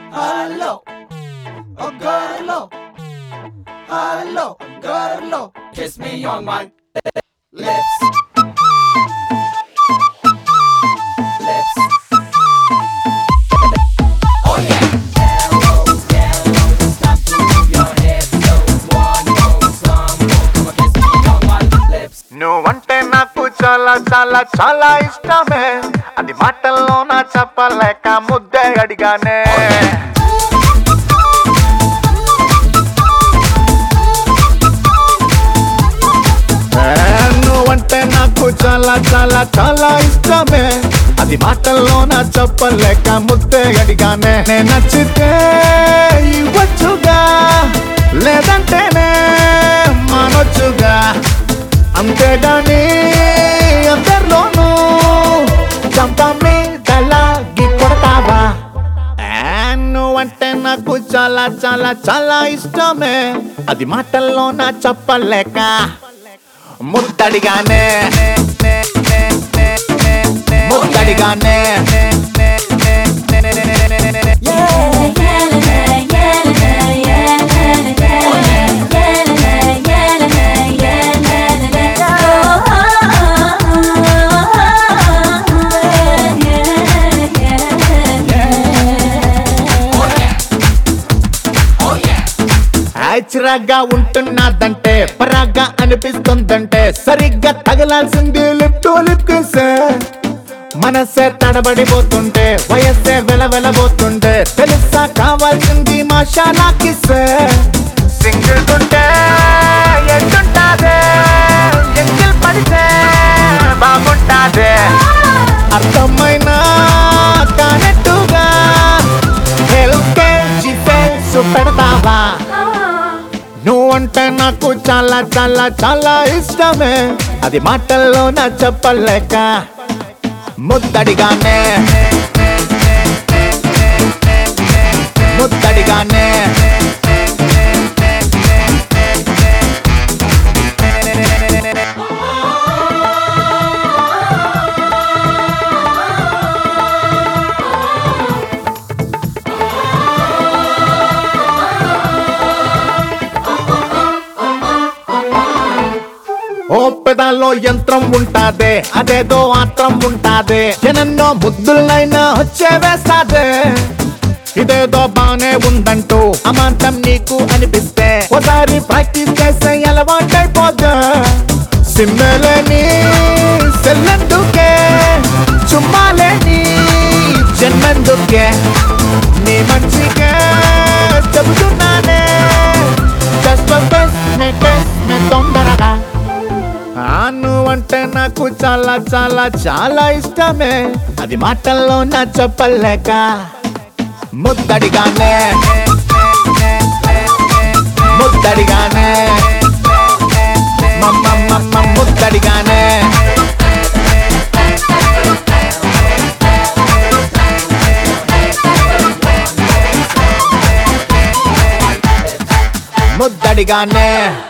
Hello, oh girl, hello, girl, kiss me on my lips. Lips. Oh yeah. Arrows, arrows, stop to move your hips. So one more, some more, come on, kiss me on my lips. నువ్వంటే నాకు చాలా చాలా చాలా ఇష్టమే అది మాటల్లో నా చెప్పలేక ముద్దే అడిగానే ఏ, నువ్వంటే నాకు చాలా చాలా చాలా ఇష్టమే అది మాటల్లో నా చెప్పలేక ముద్దే అడిగానే నే నచ్చితే ఇవ్వచ్చుగా లేదంటేనే మానొచ్చుగా అంతేగాని అందరిలోనూ చంప మీదలాగి కొడతావా ఏ, నువ్వంటే నాకు చాలా చాలా చాలా ఇష్టమే అది మాటల్లో నా చెప్పలేక ముద్దడిగానే ముద్దడిగానే చిరాగ్గా ఉంటున్నదంటే పరాగ్గా అనిపిస్తుందంటే సరిగ్గా తగలాల్సింది లిప్ టు లిప్ కిసే మనసే తడబడిపోతుంటే వయస్సే వెలవెలబోతుంటే తెలుసా కావాల్సింది మా షాలా కిసే సింగిల్ ఉంటే ఎట్టుంటాదే ఎంగిల్ పడితే బాగుంటాదే అర్థమైనా కానట్టుగా ఎల్కేజీ ఫేస్ పెడతావా నువ్వంటే నాకు చాలా చాలా చాలా ఇష్టమే అది మాటల్లో నా చెప్పలేక ముద్దడిగానే ముద్దడిగానే ఓ పెదాల్లో యంత్రం ఉంటాదే అదేదో ఆత్రం ఉంటాదే ఎనెన్నో ముద్దులైనా వచ్చే వేస్తాదే ఇదేదో బానే ఉందంటూ అమాంతం నీకు అనిపిస్తే ఒకసారి ప్రాక్టీస్ చేస్తే అలవాటైపోద్దా సిమ్మలేని సెల్లందుకే చుమ్మాలేని జన్మందుకే నీ మంచిగా చెబుతున్నానే Just one best, me best, me తొందరగా ఆ నువ్వంటే నాకు చాలా చాలా చాలా ఇష్టమే అది మాటల్లో నా చెప్పలేక ముద్దడిగానే ముద్దడిగానే మమ్మ మమ్మ ముద్దడిగానే ముద్దడిగానే